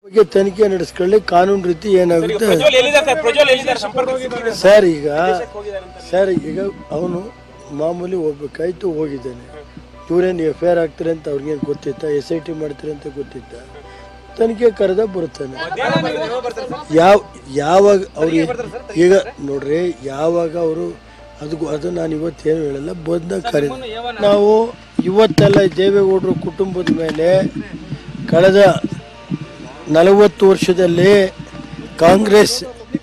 ಬಗ್ಗೆ ತನಿಖೆ ನಡೆಸ್ಕೊಳ್ಳಿ ಕಾನೂನು ರೀತಿ ಏನಾಗುತ್ತೆ ಪ್ರಜ್ವಲ್ ಎಲ್ಲಿದ್ದಾರೆ ಸರ್ ಪ್ರಜ್ವಲ್ ಎಲ್ಲಿದ್ದಾರೆ ಸಂಪರ್ಕ ಸಿಕ್ಕಿದೆ ಸರ್ ಈಗ ಸರ್ ಈಗ ಅವನು ಮಾಮೂಲಿ ಹೋಗ್ಬೇಕಾಯ್ತು ಹೋಗಿದ್ದಾನೆ ಇವರೇನು ಎಫ್ ಐ ಆರ್ ಆಗ್ತಾರೆ ಅಂತ ಅವ್ರಿಗೇನು ಗೊತ್ತಿತ್ತ ಎಸ್ ಐ ಟಿ ಮಾಡ್ತಾರೆ ಅಂತ ಗೊತ್ತಿತ್ತ ತನಿಖೆ ಕರೆದ ಬರುತ್ತಾನೆ ಯಾವ ಯಾವಾಗ ಅವ್ರು ಈಗ ನೋಡ್ರಿ ಯಾವಾಗ ಅವರು ಅದು ಅದು ನಾನು ಇವತ್ತೇನು ಹೇಳಲ್ಲ ಬಂದ ಕರೆ ನಾವು ಇವತ್ತೆಲ್ಲ ದೇವೇಗೌಡರು ಕುಟುಂಬದ ಮೇಲೆ ಕಳೆದ ನಲವತ್ತು ವರ್ಷದಲ್ಲಿ ಕಾಂಗ್ರೆಸ್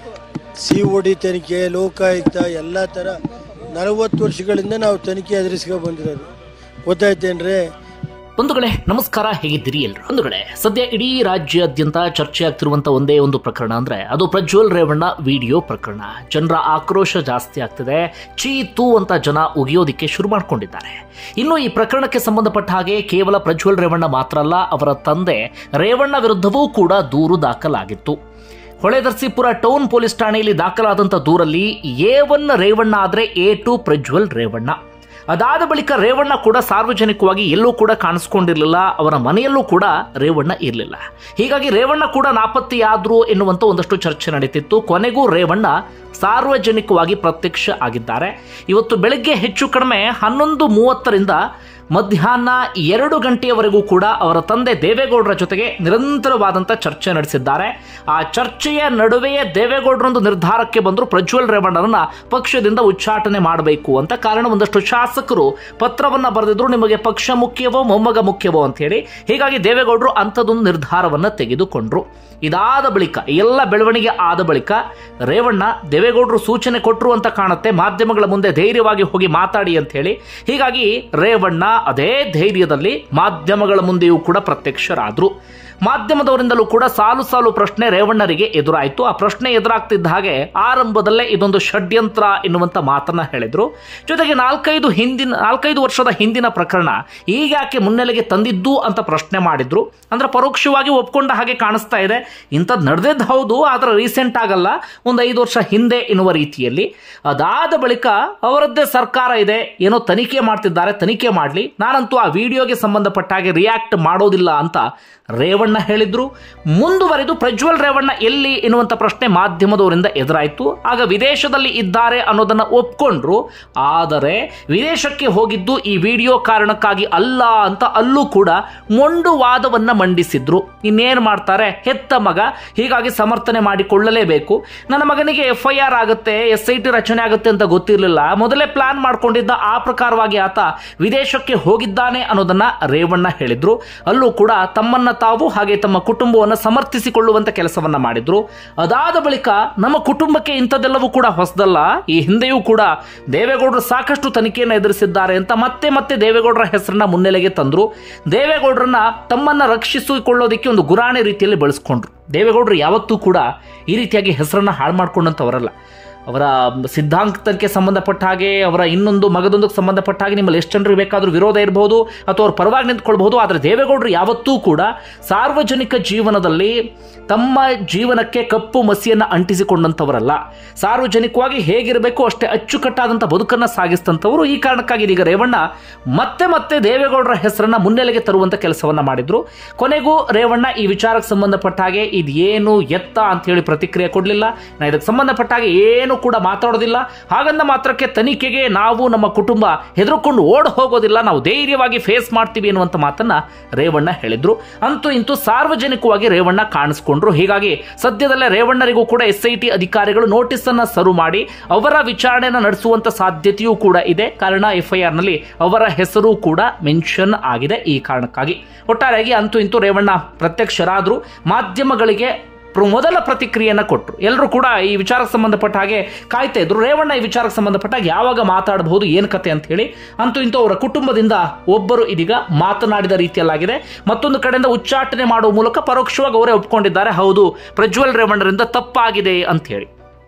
ಸಿ ಒ ಡಿ ತನಿಖೆ ಲೋಕಾಯುಕ್ತ ಎಲ್ಲ ಥರ ನಲವತ್ತು ವರ್ಷಗಳಿಂದ ನಾವು ತನಿಖೆ ಎದುರಿಸ್ಕೊ ಬಂದಿರೋದು ಗೊತ್ತಾಯ್ತೇನ್ರಿ ಬಂಧುಗಳೇ ನಮಸ್ಕಾರ ಹೇಗಿದ್ದೀರಿ ಎಲ್ರು ಬಂಧುಗಳೇ ಸದ್ಯ ಇಡೀ ರಾಜ್ಯಾದ್ಯಂತ ಚರ್ಚೆ ಆಗ್ತಿರುವಂತ ಒಂದೇ ಒಂದು ಪ್ರಕರಣ ಅಂದ್ರೆ ಅದು ಪ್ರಜ್ವಲ್ ರೇವಣ್ಣ ವಿಡಿಯೋ ಪ್ರಕರಣ ಜನರ ಆಕ್ರೋಶ ಜಾಸ್ತಿ ಆಗ್ತಿದೆ ಚೀ ತೂ ಅಂತ ಜನ ಉಗಿಯೋದಿಕ್ಕೆ ಶುರು ಮಾಡ್ಕೊಂಡಿದ್ದಾರೆ ಇನ್ನು ಈ ಪ್ರಕರಣಕ್ಕೆ ಸಂಬಂಧಪಟ್ಟ ಹಾಗೆ ಕೇವಲ ಪ್ರಜ್ವಲ್ ರೇವಣ್ಣ ಮಾತ್ರ ಅಲ್ಲ ಅವರ ತಂದೆ ರೇವಣ್ಣ ವಿರುದ್ಧವೂ ಕೂಡ ದೂರು ದಾಖಲಾಗಿತ್ತು ಹೊಳೆದರ್ಸಿಪುರ ಟೌನ್ ಪೊಲೀಸ್ ಠಾಣೆಯಲ್ಲಿ ದಾಖಲಾದಂಥ ದೂರಲ್ಲಿ ಎ ಒನ್ ರೇವಣ್ಣ ಆದರೆ ಎ ಟು ಪ್ರಜ್ವಲ್ ರೇವಣ್ಣ ಅದಾದ ಬಳಿಕ ರೇವಣ್ಣ ಕೂಡ ಸಾರ್ವಜನಿಕವಾಗಿ ಎಲ್ಲೂ ಕೂಡ ಕಾಣಿಸ್ಕೊಂಡಿರಲಿಲ್ಲ ಅವರ ಮನೆಯಲ್ಲೂ ಕೂಡ ರೇವಣ್ಣ ಇರಲಿಲ್ಲ ಹೀಗಾಗಿ ರೇವಣ್ಣ ಕೂಡ ನಾಪತ್ತೆಯಾದ್ರು ಎನ್ನುವಂತ ಒಂದಷ್ಟು ಚರ್ಚೆ ನಡೀತಿತ್ತು ಕೊನೆಗೂ ರೇವಣ್ಣ ಸಾರ್ವಜನಿಕವಾಗಿ ಪ್ರತ್ಯಕ್ಷ ಆಗಿದ್ದಾರೆ ಇವತ್ತು ಬೆಳಗ್ಗೆ ಹೆಚ್ಚು ಕಡಿಮೆ ಹನ್ನೊಂದು ಮೂವತ್ತರಿಂದ ಮಧ್ಯಾಹ್ನ ಎರಡು ಗಂಟೆಯವರೆಗೂ ಕೂಡ ಅವರ ತಂದೆ ದೇವೇಗೌಡರ ಜೊತೆಗೆ ನಿರಂತರವಾದಂಥ ಚರ್ಚೆ ನಡೆಸಿದ್ದಾರೆ ಆ ಚರ್ಚೆಯ ನಡುವೆಯೇ ದೇವೇಗೌಡರೊಂದು ನಿರ್ಧಾರಕ್ಕೆ ಬಂದರು ಪ್ರಜ್ವಲ್ ರೇವಣ್ಣರನ್ನ ಪಕ್ಷದಿಂದ ಉಚ್ಚಾಟನೆ ಮಾಡಬೇಕು ಅಂತ ಕಾರಣ ಒಂದಷ್ಟು ಶಾಸಕರು ಪತ್ರವನ್ನ ಬರೆದಿದ್ರು ನಿಮಗೆ ಪಕ್ಷ ಮುಖ್ಯವೋ ಮೊಮ್ಮಗ ಮುಖ್ಯವೋ ಅಂತ ಹೇಳಿ ಹೀಗಾಗಿ ದೇವೇಗೌಡರು ಅಂಥದ್ದೊಂದು ನಿರ್ಧಾರವನ್ನ ತೆಗೆದುಕೊಂಡ್ರು ಇದಾದ ಬಳಿಕ ಎಲ್ಲ ಬೆಳವಣಿಗೆ ಆದ ಬಳಿಕ ರೇವಣ್ಣ ದೇವೇಗೌಡರು ಸೂಚನೆ ಕೊಟ್ಟರು ಅಂತ ಕಾಣುತ್ತೆ ಮಾಧ್ಯಮಗಳ ಮುಂದೆ ಧೈರ್ಯವಾಗಿ ಹೋಗಿ ಮಾತಾಡಿ ಅಂತ ಹೇಳಿ ಹೀಗಾಗಿ ರೇವಣ್ಣ ಅದೇ ಧೈರ್ಯದಲ್ಲಿ ಮಾಧ್ಯಮಗಳ ಮುಂದೆಯೂ ಕೂಡ ಪ್ರತ್ಯಕ್ಷರಾದ್ರು ಮಾಧ್ಯಮದವರಿಂದಲೂ ಕೂಡ ಸಾಲು ಸಾಲು ಪ್ರಶ್ನೆ ರೇವಣ್ಣರಿಗೆ ಎದುರಾಯಿತು ಆ ಪ್ರಶ್ನೆ ಎದುರಾಗ್ತಿದ್ದ ಹಾಗೆ ಆರಂಭದಲ್ಲೇ ಇದೊಂದು ಷಡ್ಯಂತ್ರ ಎನ್ನುವಂತ ಮಾತನ್ನ ಹೇಳಿದ್ರು ಜೊತೆಗೆ ನಾಲ್ಕೈದು ಹಿಂದಿನ ನಾಲ್ಕೈದು ವರ್ಷದ ಹಿಂದಿನ ಪ್ರಕರಣ ಈಗ ಯಾಕೆ ಮುನ್ನೆಲೆಗೆ ತಂದಿದ್ದು ಅಂತ ಪ್ರಶ್ನೆ ಮಾಡಿದ್ರು ಅಂದ್ರೆ ಪರೋಕ್ಷವಾಗಿ ಒಪ್ಕೊಂಡ ಹಾಗೆ ಕಾಣಿಸ್ತಾ ಇದೆ ಇಂಥದ್ದು ನಡೆದಿದ್ದು ಹೌದು ಆದ್ರೆ ರೀಸೆಂಟ್ ಆಗಲ್ಲ ಒಂದು ಐದು ವರ್ಷ ಹಿಂದೆ ಎನ್ನುವ ರೀತಿಯಲ್ಲಿ ಅದಾದ ಬಳಿಕ ಅವರದ್ದೇ ಸರ್ಕಾರ ಇದೆ ಏನೋ ತನಿಖೆ ಮಾಡ್ತಿದ್ದಾರೆ ತನಿಖೆ ಮಾಡಲಿ ನಾನಂತೂ ಆ ವಿಡಿಯೋಗೆ ಸಂಬಂಧಪಟ್ಟ ಹಾಗೆ ರಿಯಾಕ್ಟ್ ಮಾಡೋದಿಲ್ಲ ಅಂತ ರೇವಣ್ಣ ಹೇಳಿದ್ರು ಮುಂದುವರೆದು ಪ್ರಜ್ವಲ್ ರೇವಣ್ಣ ಎಲ್ಲಿ ಎನ್ನುವಂತ ಪ್ರಶ್ನೆ ಮಾಧ್ಯಮದವರಿಂದ ಎದುರಾಯಿತು ಆಗ ವಿದೇಶದಲ್ಲಿ ಇದ್ದಾರೆ ಅನ್ನೋದನ್ನ ಒಪ್ಕೊಂಡ್ರು ಆದರೆ ವಿದೇಶಕ್ಕೆ ಹೋಗಿದ್ದು ಈ ವಿಡಿಯೋ ಕಾರಣಕ್ಕಾಗಿ ಅಲ್ಲ ಅಂತ ಅಲ್ಲೂ ಕೂಡ ಮೊಂಡು ವಾದವನ್ನ ಮಂಡಿಸಿದ್ರು ಇನ್ನೇನು ಮಾಡ್ತಾರೆ ಹೆತ್ತ ಮಗ ಹೀಗಾಗಿ ಸಮರ್ಥನೆ ಮಾಡಿಕೊಳ್ಳಲೇಬೇಕು ನನ್ನ ಮಗನಿಗೆ ಎಫ್ ಐ ಆರ್ ಆಗುತ್ತೆ ಎಸ್ ಐ ಟಿ ರಚನೆ ಆಗುತ್ತೆ ಅಂತ ಗೊತ್ತಿರಲಿಲ್ಲ ಮೊದಲೇ ಪ್ಲಾನ್ ಮಾಡ್ಕೊಂಡಿದ್ದ ಆ ಪ್ರಕಾರವಾಗಿ ಆತ ವಿದೇಶಕ್ಕೆ ಹೋಗಿದ್ದಾನೆ ಅನ್ನೋದನ್ನ ರೇವಣ್ಣ ಹೇಳಿದ್ರು ಅಲ್ಲೂ ಕೂಡ ತಮ್ಮನ್ನ ತಾವು ಹಾಗೆ ತಮ್ಮ ಕುಟುಂಬವನ್ನು ಸಮರ್ಥಿಸಿಕೊಳ್ಳುವಂತ ಕೆಲಸವನ್ನ ಮಾಡಿದ್ರು ಅದಾದ ಬಳಿಕ ನಮ್ಮ ಕುಟುಂಬಕ್ಕೆ ಇಂಥದ್ದೆಲ್ಲವೂ ಕೂಡ ಹೊಸದಲ್ಲ ಈ ಹಿಂದೆಯೂ ಕೂಡ ದೇವೇಗೌಡರು ಸಾಕಷ್ಟು ತನಿಖೆಯನ್ನು ಎದುರಿಸಿದ್ದಾರೆ ಅಂತ ಮತ್ತೆ ಮತ್ತೆ ದೇವೇಗೌಡರ ಹೆಸರನ್ನ ಮುನ್ನೆಲೆಗೆ ತಂದ್ರು ದೇವೇಗೌಡರನ್ನ ತಮ್ಮನ್ನ ರಕ್ಷಿಸಿಕೊಳ್ಳೋದಕ್ಕೆ ಒಂದು ಗುರಾಣಿ ರೀತಿಯಲ್ಲಿ ಬಳಸ್ಕೊಂಡ್ರು ದೇವೇಗೌಡರು ಯಾವತ್ತೂ ಕೂಡ ಈ ರೀತಿಯಾಗಿ ಹೆಸರನ್ನ ಹಾಳು ಮಾಡ್ಕೊಂಡಂಥವರಲ್ಲ ಅವರ ಸಿದ್ಧಾಂತಕ್ಕೆ ಸಂಬಂಧಪಟ್ಟ ಹಾಗೆ ಅವರ ಇನ್ನೊಂದು ಮಗದೊಂದಕ್ಕೆ ಸಂಬಂಧಪಟ್ಟ ಹಾಗೆ ನಿಮ್ಮಲ್ಲಿ ಎಷ್ಟು ಜನರಿಗೆ ಬೇಕಾದರೂ ವಿರೋಧ ಇರಬಹುದು ಅಥವಾ ಅವ್ರ ಪರವಾಗಿ ನಿಂತ್ಕೊಳ್ಬಹುದು ಆದರೆ ದೇವೇಗೌಡರು ಯಾವತ್ತೂ ಕೂಡ ಸಾರ್ವಜನಿಕ ಜೀವನದಲ್ಲಿ ತಮ್ಮ ಜೀವನಕ್ಕೆ ಕಪ್ಪು ಮಸಿಯನ್ನು ಅಂಟಿಸಿಕೊಂಡಂಥವರಲ್ಲ ಸಾರ್ವಜನಿಕವಾಗಿ ಹೇಗಿರಬೇಕು ಅಷ್ಟೇ ಅಚ್ಚುಕಟ್ಟಾದಂಥ ಬದುಕನ್ನು ಸಾಗಿಸಿದಂಥವರು ಈ ಕಾರಣಕ್ಕಾಗಿ ಈಗ ರೇವಣ್ಣ ಮತ್ತೆ ಮತ್ತೆ ದೇವೇಗೌಡರ ಹೆಸರನ್ನ ಮುನ್ನೆಲೆಗೆ ತರುವಂತ ಕೆಲಸವನ್ನ ಮಾಡಿದ್ರು ಕೊನೆಗೂ ರೇವಣ್ಣ ಈ ವಿಚಾರಕ್ಕೆ ಸಂಬಂಧಪಟ್ಟ ಹಾಗೆ ಇದೇನು ಎತ್ತ ಅಂತ ಹೇಳಿ ಪ್ರತಿಕ್ರಿಯೆ ಕೊಡಲಿಲ್ಲ ನಾ ಇದಕ್ಕೆ ಸಂಬಂಧಪಟ್ಟ ಹಾಗೆ ಏನು ಕೂಡ ಮಾತಾಡೋದಿಲ್ಲ ಹಾಗಂದ ಮಾತ್ರಕ್ಕೆ ತನಿಖೆಗೆ ನಾವು ನಮ್ಮ ಕುಟುಂಬ ಹೆದರ್ಕೊಂಡು ಓಡ್ ಹೋಗೋದಿಲ್ಲ ನಾವು ಧೈರ್ಯವಾಗಿ ಫೇಸ್ ಮಾಡ್ತೀವಿ ಅನ್ನುವಂಥ ಮಾತನ್ನ ರೇವಣ್ಣ ಹೇಳಿದ್ರು ಅಂತೂ ಇಂತೂ ಸಾರ್ವಜನಿಕವಾಗಿ ರೇವಣ್ಣ ಕಾಣಿಸ್ಕೊಂಡ್ರು ಹೀಗಾಗಿ ಸದ್ಯದಲ್ಲೇ ರೇವಣ್ಣರಿಗೂ ಕೂಡ ಎಸ್ ಐ ಟಿ ಅಧಿಕಾರಿಗಳು ನೋಟಿಸ್ ಅನ್ನ ಸರು ಮಾಡಿ ಅವರ ವಿಚಾರಣೆಯನ್ನು ನಡೆಸುವಂತ ಸಾಧ್ಯತೆಯೂ ಕೂಡ ಇದೆ ಕಾರಣ ಎಫ್ ಐ ಆರ್ ನಲ್ಲಿ ಅವರ ಹೆಸರು ಕೂಡ ಮೆನ್ಷನ್ ಆಗಿದೆ ಈ ಕಾರಣಕ್ಕಾಗಿ ಒಟ್ಟಾರೆಯಾಗಿ ಅಂತೂ ಇಂತೂ ರೇವಣ್ಣ ಪ್ರತ್ಯಕ್ಷರಾದ್ರು ಮಾಧ್ಯಮಗಳಿಗೆ ಪ್ರ- ಮೊದಲ ಪ್ರತಿಕ್ರಿಯೆಯನ್ನ ಕೊಟ್ಟರು ಎಲ್ಲರೂ ಕೂಡ ಈ ವಿಚಾರಕ್ಕೆ ಸಂಬಂಧಪಟ್ಟ ಹಾಗೆ ಕಾಯ್ತಾ ಇದ್ರು ರೇವಣ್ಣ ಈ ವಿಚಾರಕ್ಕೆ ಸಂಬಂಧಪಟ್ಟ ಹಾಗೆ ಯಾವಾಗ ಮಾತಾಡಬಹುದು ಏನು ಕತೆ ಅಂತ ಹೇಳಿ ಅಂತೂ ಇಂತೂ ಅವರ ಕುಟುಂಬದಿಂದ ಒಬ್ಬರು ಇದೀಗ ಮಾತನಾಡಿದ ರೀತಿಯಲ್ಲಾಗಿದೆ ಮತ್ತೊಂದು ಕಡೆಯಿಂದ ಉಚ್ಚಾಟನೆ ಮಾಡುವ ಮೂಲಕ ಪರೋಕ್ಷವಾಗಿ ಅವರೇ ಒಪ್ಕೊಂಡಿದ್ದಾರೆ ಹೌದು ಪ್ರಜ್ವಲ್ ರೇವಣ್ಣರಿಂದ ತಪ್ಪಾಗಿದೆ ಅಂತ ಹೇಳಿ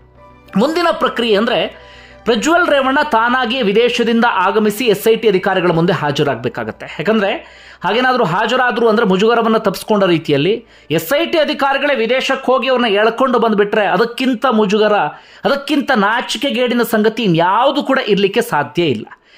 ಮುಂದಿನ ಪ್ರಕ್ರಿಯೆ ಅಂದ್ರೆ ಪ್ರಜ್ವಲ್ ರೇವಣ್ಣ ತಾನಾಗಿಯೇ ವಿದೇಶದಿಂದ ಆಗಮಿಸಿ ಎಸ್ ಐ ಟಿ ಅಧಿಕಾರಿಗಳ ಮುಂದೆ ಹಾಜರಾಗಬೇಕಾಗತ್ತೆ ಯಾಕಂದ್ರೆ ಹಾಗೇನಾದರೂ ಹಾಜರಾದ್ರು ಅಂದ್ರೆ ಮುಜುಗರವನ್ನು ತಪ್ಪಿಸ್ಕೊಂಡ ರೀತಿಯಲ್ಲಿ ಎಸ್ ಐ ಟಿ ಅಧಿಕಾರಿಗಳೇ ವಿದೇಶಕ್ಕೆ ಹೋಗಿ ಅವ್ರನ್ನ ಎಳ್ಕೊಂಡು ಬಂದ್ಬಿಟ್ರೆ ಅದಕ್ಕಿಂತ ಮುಜುಗರ ಅದಕ್ಕಿಂತ ನಾಚಿಕೆಗೇಡಿನ ಸಂಗತಿ ಇನ್ಯಾವುದು ಕೂಡ ಇರಲಿಕ್ಕೆ ಸಾಧ್ಯ ಇಲ್ಲ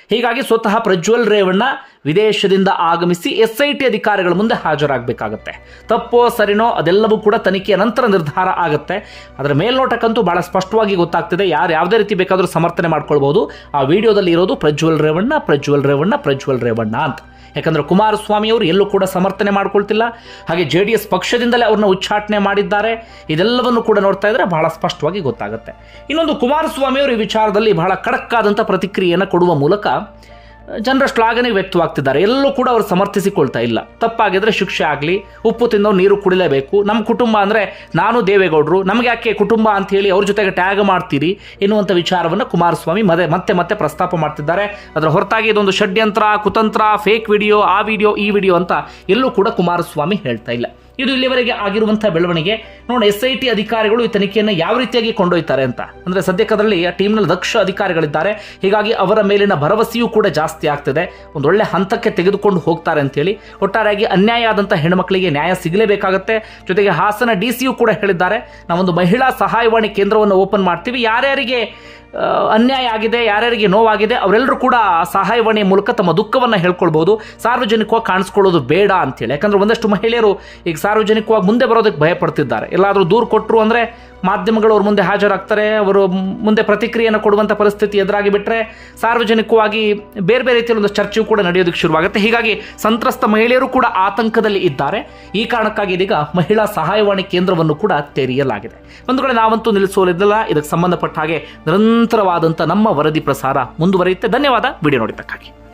ಹೀಗಾಗಿ ಸ್ವತಃ ಪ್ರಜ್ವಲ್ ರೇವಣ್ಣ ವಿದೇಶದಿಂದ ಆಗಮಿಸಿ ಎಸ್ ಐ ಟಿ ಅಧಿಕಾರಿಗಳ ಮುಂದೆ ಹಾಜರಾಗಬೇಕಾಗತ್ತೆ ತಪ್ಪೋ ಸರಿನೋ ಅದೆಲ್ಲವೂ ಕೂಡ ತನಿಖೆಯ ನಂತರ ನಿರ್ಧಾರ ಆಗುತ್ತೆ ಅದರ ಮೇಲ್ನೋಟಕ್ಕಂತೂ ಬಹಳ ಸ್ಪಷ್ಟವಾಗಿ ಗೊತ್ತಾಗ್ತಿದೆ ಯಾರು ಯಾವುದೇ ರೀತಿ ಬೇಕಾದರೂ ಸಮರ್ಥನೆ ಮಾಡ್ಕೊಳ್ಬಹುದು ಆ ವಿಡಿಯೋದಲ್ಲಿ ಇರೋದು ಪ್ರಜ್ವಲ್ ರೇವಣ್ಣ ಪ್ರಜ್ವಲ್ ರೇವಣ್ಣ ಪ್ರಜ್ವಲ್ ರೇವಣ್ಣ ಅಂತ ಯಾಕಂದ್ರೆ ಕುಮಾರಸ್ವಾಮಿ ಅವರು ಎಲ್ಲೂ ಕೂಡ ಸಮರ್ಥನೆ ಮಾಡ್ಕೊಳ್ತಿಲ್ಲ ಹಾಗೆ ಜೆ ಡಿ ಎಸ್ ಪಕ್ಷದಿಂದಲೇ ಅವ್ರನ್ನ ಉಚ್ಚಾಟನೆ ಮಾಡಿದ್ದಾರೆ ಇದೆಲ್ಲವನ್ನು ಕೂಡ ನೋಡ್ತಾ ಇದ್ರೆ ಬಹಳ ಸ್ಪಷ್ಟವಾಗಿ ಗೊತ್ತಾಗುತ್ತೆ ಇನ್ನೊಂದು ಕುಮಾರಸ್ವಾಮಿ ಅವರು ಈ ವಿಚಾರದಲ್ಲಿ ಬಹಳ ಖಡಕ್ಕಾದಂಥ ಪ್ರತಿಕ್ರಿಯೆಯನ್ನು ಕೊಡುವ ಮೂಲಕ ಜನರ ಶ್ಲಾಘನೆ ವ್ಯಕ್ತವಾಗ್ತಿದ್ದಾರೆ ಎಲ್ಲೂ ಕೂಡ ಅವರು ಸಮರ್ಥಿಸಿಕೊಳ್ತಾ ಇಲ್ಲ ತಪ್ಪಾಗಿದ್ರೆ ಶಿಕ್ಷೆ ಆಗಲಿ ಉಪ್ಪು ತಿಂದವ್ರು ನೀರು ಕುಡಿಲೇಬೇಕು ನಮ್ಮ ಕುಟುಂಬ ಅಂದರೆ ನಾನು ದೇವೇಗೌಡರು ನಮಗೆ ಯಾಕೆ ಕುಟುಂಬ ಅಂತ ಹೇಳಿ ಅವ್ರ ಜೊತೆಗೆ ಟ್ಯಾಗ್ ಮಾಡ್ತೀರಿ ಎನ್ನುವಂಥ ವಿಚಾರವನ್ನು ಕುಮಾರಸ್ವಾಮಿ ಮದೆ ಮತ್ತೆ ಮತ್ತೆ ಪ್ರಸ್ತಾಪ ಮಾಡ್ತಿದ್ದಾರೆ ಅದರ ಹೊರತಾಗಿ ಇದೊಂದು ಷಡ್ಯಂತ್ರ ಕುತಂತ್ರ ಫೇಕ್ ವಿಡಿಯೋ ಆ ವಿಡಿಯೋ ಈ ವಿಡಿಯೋ ಅಂತ ಎಲ್ಲೂ ಕೂಡ ಕುಮಾರಸ್ವಾಮಿ ಹೇಳ್ತಾ ಇಲ್ಲ ಇದು ಇಲ್ಲಿವರೆಗೆ ಆಗಿರುವಂತಹ ಬೆಳವಣಿಗೆ ನೋಡಿ ಎಸ್ ಐ ಟಿ ಅಧಿಕಾರಿಗಳು ಈ ತನಿಖೆಯನ್ನು ಯಾವ ರೀತಿಯಾಗಿ ಕೊಂಡೊಯ್ತಾರೆ ಅಂತ ಅಂದ್ರೆ ಸದ್ಯಕ್ಕದರಲ್ಲಿ ಆ ಟೀಮ್ನಲ್ಲಿ ದಕ್ಷ ಅಧಿಕಾರಿಗಳಿದ್ದಾರೆ ಹೀಗಾಗಿ ಅವರ ಮೇಲಿನ ಭರವಸೆಯೂ ಕೂಡ ಜಾಸ್ತಿ ಆಗ್ತಿದೆ ಒಂದು ಒಳ್ಳೆ ಹಂತಕ್ಕೆ ತೆಗೆದುಕೊಂಡು ಹೋಗ್ತಾರೆ ಅಂತ ಹೇಳಿ ಒಟ್ಟಾರೆಯಾಗಿ ಅನ್ಯಾಯ ಆದಂಥ ಹೆಣ್ಮಕ್ಳಿಗೆ ನ್ಯಾಯ ಸಿಗಲೇಬೇಕಾಗುತ್ತೆ ಜೊತೆಗೆ ಹಾಸನ ಡಿ ಸಿಯು ಕೂಡ ಹೇಳಿದ್ದಾರೆ ನಾವೊಂದು ಮಹಿಳಾ ಸಹಾಯವಾಣಿ ಕೇಂದ್ರವನ್ನು ಓಪನ್ ಮಾಡ್ತೀವಿ ಯಾರ್ಯಾರಿಗೆ ಆ, ಅನ್ಯಾಯ ಆಗಿದೆ ಯಾರ್ಯಾರಿಗೆ ನೋವಾಗಿದೆ ಅವರೆಲ್ಲರೂ ಕೂಡ ಸಹಾಯವಾಣಿಯ ಮೂಲಕ ತಮ್ಮ ದುಃಖವನ್ನು ಹೇಳ್ಕೊಳ್ಬಹುದು ಸಾರ್ವಜನಿಕವಾಗಿ ಕಾಣಿಸ್ಕೊಳ್ಳೋದು ಬೇಡ ಅಂತೇಳಿ ಯಾಕಂದ್ರೆ ಒಂದಷ್ಟು ಮಹಿಳೆಯರು ಈಗ ಸಾರ್ವಜನಿಕವಾಗಿ ಮುಂದೆ ಬರೋದಕ್ಕೆ ಭಯ ಪಡ್ತಿದ್ದಾರೆ ಎಲ್ಲಾದರೂ ದೂರು ಕೊಟ್ಟರು ಅಂದರೆ ಮಾಧ್ಯಮಗಳು ಅವ್ರ ಮುಂದೆ ಹಾಜರಾಗ್ತಾರೆ ಅವರು ಮುಂದೆ ಪ್ರತಿಕ್ರಿಯೆಯನ್ನು ಕೊಡುವಂಥ ಪರಿಸ್ಥಿತಿ ಎದುರಾಗಿ ಬಿಟ್ಟರೆ ಸಾರ್ವಜನಿಕವಾಗಿ ಬೇರೆ ಬೇರೆ ರೀತಿಯಲ್ಲಿ ಒಂದು ಚರ್ಚೆಯೂ ಕೂಡ ನಡೆಯೋದಕ್ಕೆ ಶುರುವಾಗುತ್ತೆ ಹೀಗಾಗಿ ಸಂತ್ರಸ್ತ ಮಹಿಳೆಯರು ಕೂಡ ಆತಂಕದಲ್ಲಿ ಇದ್ದಾರೆ ಈ ಕಾರಣಕ್ಕಾಗಿ ಇದೀಗ ಮಹಿಳಾ ಸಹಾಯವಾಣಿ ಕೇಂದ್ರವನ್ನು ಕೂಡ ತೆರೆಯಲಾಗಿದೆ ಒಂದು ಕಡೆ ನಾವಂತೂ ನಿಲ್ಲಿಸೋಲಿದ್ದಲ್ಲ ಇದಕ್ಕೆ ಸಂಬಂಧಪಟ್ಟ ಹಾಗೆ ನಿರಂತರವಾದಂಥ ನಮ್ಮ ವರದಿ ಪ್ರಸಾರ ಮುಂದುವರಿಯುತ್ತೆ ಧನ್ಯವಾದ ವಿಡಿಯೋ ನೋಡಿದ್ದಕ್ಕಾಗಿ